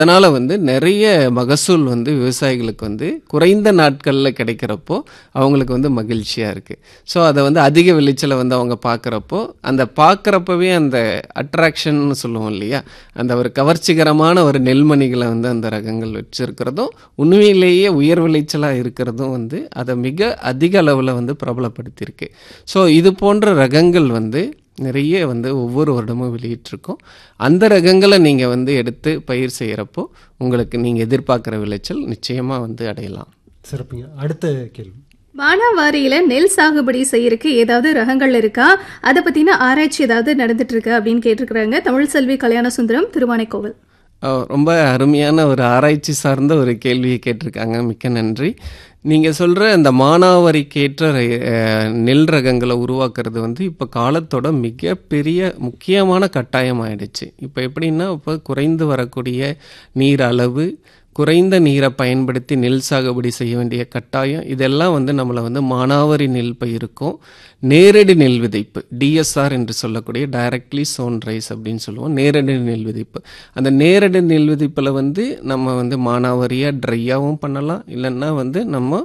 அதனால் வந்து நிறைய மகசூல் வந்து விவசாயிகளுக்கு வந்து குறைந்த நாட்களில் கிடைக்கிறப்போ அவங்களுக்கு வந்து மகிழ்ச்சியாக இருக்குது ஸோ அதை வந்து அதிக விளைச்சலை வந்து அவங்க பார்க்குறப்போ அந்த பார்க்குறப்பவே அந்த அட்ராக்ஷன் சொல்லுவோம் இல்லையா அந்த ஒரு கவர்ச்சிகரமான ஒரு நெல்மணிகளை வந்து அந்த ரகங்கள் வச்சுருக்கிறதும் உண்மையிலேயே உயர் விளைச்சலாக இருக்கிறதும் வந்து அதை மிக அதிக அளவில் வந்து பிரபலப்படுத்தியிருக்கு ஸோ இது போன்ற ரகங்கள் வந்து நிறைய வந்து ஒவ்வொரு வருடமும் வெளியிட்டிருக்கோம் அந்த ரகங்களை நீங்கள் வந்து எடுத்து பயிர் செய்கிறப்போ உங்களுக்கு நீங்கள் எதிர்பார்க்குற விளைச்சல் நிச்சயமாக வந்து அடையலாம் சிறப்புங்க அடுத்த கேள்வி மானாவாரியில நெல் சாகுபடி செய்யறதுக்கு ஏதாவது ரகங்கள் இருக்கா அதை பத்தின ஆராய்ச்சி ஏதாவது நடந்துட்டு இருக்கா அப்படின்னு கேட்டிருக்கிறாங்க தமிழ் செல்வி கல்யாண சுந்தரம் திருவானைக்கோவில் அஹ் ரொம்ப அருமையான ஒரு ஆராய்ச்சி சார்ந்த ஒரு கேள்வியை கேட்டிருக்காங்க மிக்க நன்றி நீங்கள் சொல்கிற அந்த மானாவாரிக்கேற்ற அஹ், நெல் ரகங்களை உருவாக்குறது வந்து இப்போ காலத்தோட மிகப்பெரிய முக்கியமான கட்டாயம் ஆயிடுச்சு இப்போ எப்படின்னா இப்போ குறைந்து வரக்கூடிய நீர் அளவு குறைந்த நீரை பயன்படுத்தி நெல் சாகுபடி செய்ய வேண்டிய கட்டாயம் இதெல்லாம் வந்து நம்மளை வந்து மானாவாரி நெல் பயிருக்கும் நேரடி நெல் விதைப்பு டிஎஸ்ஆர் என்று சொல்லக்கூடிய டைரக்ட்லி சோன் ரைஸ் அப்படின்னு சொல்லுவோம் நேரடி நெல் விதைப்பு அந்த நேரடி நெல் விதைப்பில் வந்து நம்ம வந்து மானாவாரியாக ட்ரையாகவும் பண்ணலாம் இல்லைன்னா வந்து நம்ம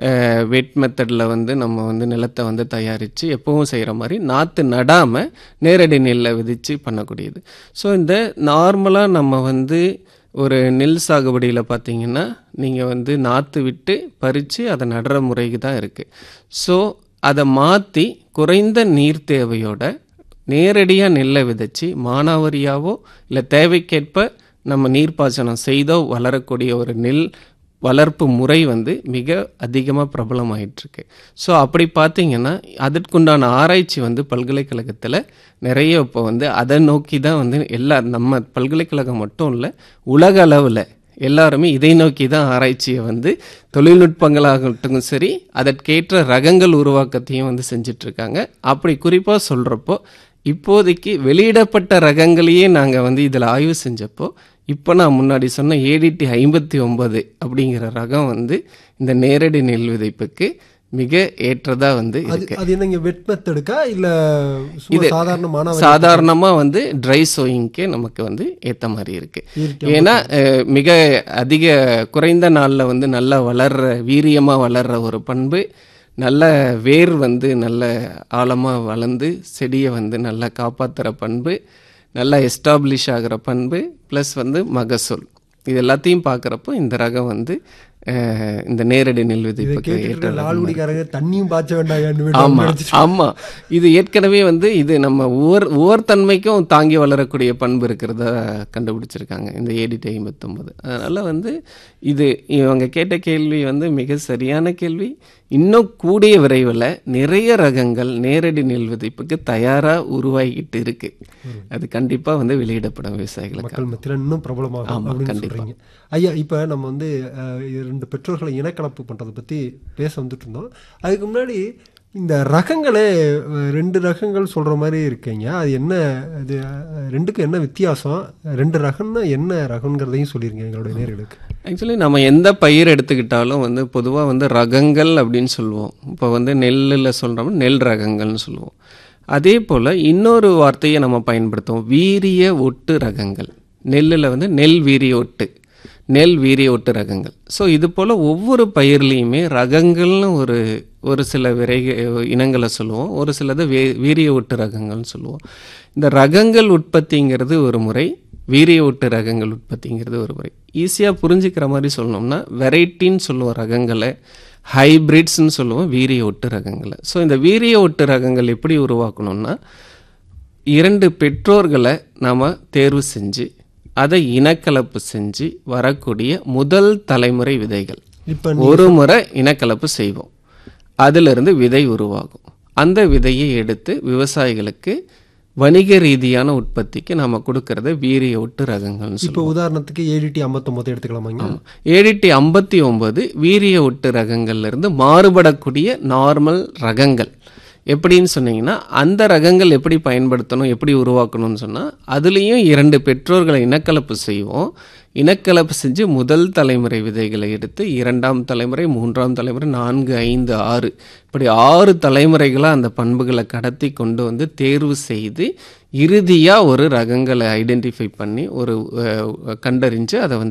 வெட் மெத்தடில் வந்து நம்ம வந்து நிலத்தை வந்து தயாரித்து எப்பவும் செய்கிற மாதிரி நாற்று நடாமல் நேரடி நெல்லை விதித்து பண்ணக்கூடியது ஸோ இந்த நார்மலாக நம்ம வந்து ஒரு நெல் சாகுபடியில் பார்த்தீங்கன்னா நீங்கள் வந்து நாற்று விட்டு பறித்து அதை நடுற முறைக்கு தான் இருக்குது ஸோ அதை மாற்றி குறைந்த நீர் தேவையோட நேரடியாக நெல்லை விதைச்சி மானாவாரியாவோ இல்லை தேவைக்கேற்ப நம்ம நீர்ப்பாசனம் செய்தோ வளரக்கூடிய ஒரு நெல் வளர்ப்பு முறை வந்து மிக அதிகமாக பிரபலமாயிட்டிருக்கு ஸோ அப்படி பார்த்தீங்கன்னா அதற்குண்டான ஆராய்ச்சி வந்து பல்கலைக்கழகத்தில் நிறைய இப்போ வந்து அதை நோக்கி தான் வந்து எல்லா நம்ம பல்கலைக்கழகம் மட்டும் இல்லை உலக அளவில் எல்லாருமே இதை நோக்கி தான் ஆராய்ச்சியை வந்து தொழில்நுட்பங்களாகட்டும் சரி அதற்கேற்ற ரகங்கள் உருவாக்கத்தையும் வந்து செஞ்சிட்ருக்காங்க அப்படி குறிப்பாக சொல்கிறப்போ இப்போதைக்கு வெளியிடப்பட்ட ரகங்களையே நாங்கள் வந்து இதில் ஆய்வு செஞ்சப்போ இப்போ நான் முன்னாடி சொன்ன ஏடிடி ஐம்பத்தி ஒன்பது அப்படிங்கிற ரகம் வந்து இந்த நேரடி நெல் விதைப்புக்கு மிக ஏற்றதா வந்து அது இருக்கு அது என்னங்க வெட் மெத்தடுக்கா இல்ல சும்மா இது சாதாரண மாணவர் சாதாரணமாக வந்து ட்ரை சோயிங்க்கே நமக்கு வந்து ஏற்ற மாதிரி இருக்கு இயற்கை ஏன்னா அஹ், மிக அதிக குறைந்த நாளில் வந்து நல்லா வளர்ற வீரியமாக வளர்ற ஒரு பண்பு நல்ல வேர் வந்து நல்ல ஆழமாக வளர்ந்து செடியை வந்து நல்லா காப்பாற்றுற பண்பு நல்லா எஸ்டாப்ளிஷ் ஆகிற பண்பு ப்ளஸ் வந்து மகசூல் இது எல்லாத்தையும் பார்க்குறப்போ இந்த ரகம் வந்து அஹ், இந்த நேரடி நெல் விதைப்புக்கு ஏற்ற கேட்டு ரகம் லால்குடிக்காரங்க தண்ணியும் பாய்ச்ச வேண்டாம் ஆமா ஆமா இது ஏற்கனவே வந்து இது நம்ம உவர் உவர்த்தன்மைக்கும் தாங்கி வளரக்கூடிய பண்பு இருக்கிறதா கண்டுபிடிச்சிருக்காங்க இந்த ஏடிடி ஐம்பத்தொம்பது அதனால வந்து இது இவங்க கேட்ட கேள்வி வந்து மிக சரியான கேள்வி இன்னும் கூடிய விரைவில் நிறைய ரகங்கள் நேரடி நெல் விதைப்புக்கு தயாரா உருவாகிட்டு இருக்கு அது கண்டிப்பா வந்து வெளியிடப்படும் விவசாயிகளுக்கு மக்கள் மத்தியில் இன்னும் பிரபலமாகும் ஆமா, அப்படின்னு கண்டிப்பா. சொல்றீங்க ஐயா இப்போ நம்ம வந்து அஹ், இரண்டு பெற்றோர்களை இனக்கலப்பு பண்றதை பத்தி பேச வந்துட்டு இருந்தோம் அதுக்கு முன்னாடி இந்த ரகங்களே அஹ், ரெண்டு ரகங்கள் சொல்ற மாதிரி இருக்கீங்க அது என்ன அது அஹ், ரெண்டுக்கும் என்ன வித்தியாசம் ரெண்டு ரகம்னா என்ன ரகங்கிறதையும் சொல்லிருங்க எங்களுடைய நேர்களுக்கு ஆக்சுவலி நம்ம எந்த பயிர் எடுத்துக்கிட்டாலும் வந்து பொதுவாக வந்து ரகங்கள் அப்படின்னு சொல்லுவோம் இப்போ வந்து நெல்லில் சொல்கிறோம் நெல் ரகங்கள்னு சொல்லுவோம் அதே போல் இன்னொரு வார்த்தையை நம்ம பயன்படுத்துவோம் வீரிய ஒட்டு ரகங்கள் நெல்லில் வந்து நெல் வீரிய ஒட்டு நெல் வீரிய ஒட்டு ரகங்கள் ஸோ இது போல் ஒவ்வொரு பயிர்லேயுமே ரகங்கள்னு ஒரு ஒரு சில விரை இனங்களை சொல்லுவோம் ஒரு சிலது வே வீரிய ஒட்டு ரகங்கள்னு சொல்லுவோம் இந்த ரகங்கள் உற்பத்திங்கிறது ஒரு முறை வீரிய ஒட்டு ரகங்கள் உற்பத்திங்கிறது ஒரு முறை ஈஸியாக புரிஞ்சுக்கிற மாதிரி சொல்லணும்னா வெரைட்டின்னு சொல்லுவோம் ரகங்களை ஹைபிரிட்ஸ்னு சொல்லுவோம் வீரிய ஒட்டு ரகங்களை ஸோ இந்த வீரிய ஒட்டு ரகங்கள் எப்படி உருவாக்கணும்னா இரண்டு பெற்றோர்களை நாம் தேர்வு செஞ்சு அதை இனக்கலப்பு செஞ்சு வரக்கூடிய முதல் தலைமுறை விதைகள் இப்போ ஒரு முறை இனக்கலப்பு செய்வோம் அதிலிருந்து விதை உருவாகும் அந்த விதையை எடுத்து விவசாயிகளுக்கு வணிக ரீதியான உற்பத்திக்கு நாம கொடுக்கறத வீரிய ஒட்டு ரகங்கள்னு சொல்லுவோம் இப்போ உதாரணத்துக்கு ஏடிடி ஐம்பத்தொம்பது எடுத்துக்கலாமாங்க ஏடிடி ஐம்பத்தி ஒன்பது வீரிய ஒட்டு ரகங்கள்ல இருந்து மாறுபடக்கூடிய நார்மல் ரகங்கள் எப்படின்னு சொன்னீங்கன்னா அந்த ரகங்கள் எப்படி பயன்படுத்தணும் எப்படி உருவாக்கணும்னு சொன்னால் அதுலேயும் இரண்டு பெற்றோர்களை இனக்கலப்பு செய்வோம் இனக்கலப்பு செஞ்சு முதல் தலைமுறை விதைகளை எடுத்து இரண்டாம் தலைமுறை மூன்றாம் தலைமுறை நான்கு ஐந்து ஆறு இப்படி ஆறு தலைமுறைகளாக அந்த பண்புகளை கடத்தி கொண்டு வந்து தேர்வு செய்து இறுதியாக ஒரு ரகங்களை ஐடென்டிஃபை பண்ணி ஒரு அஹ், கண்டறிஞ்சு அதை வந்து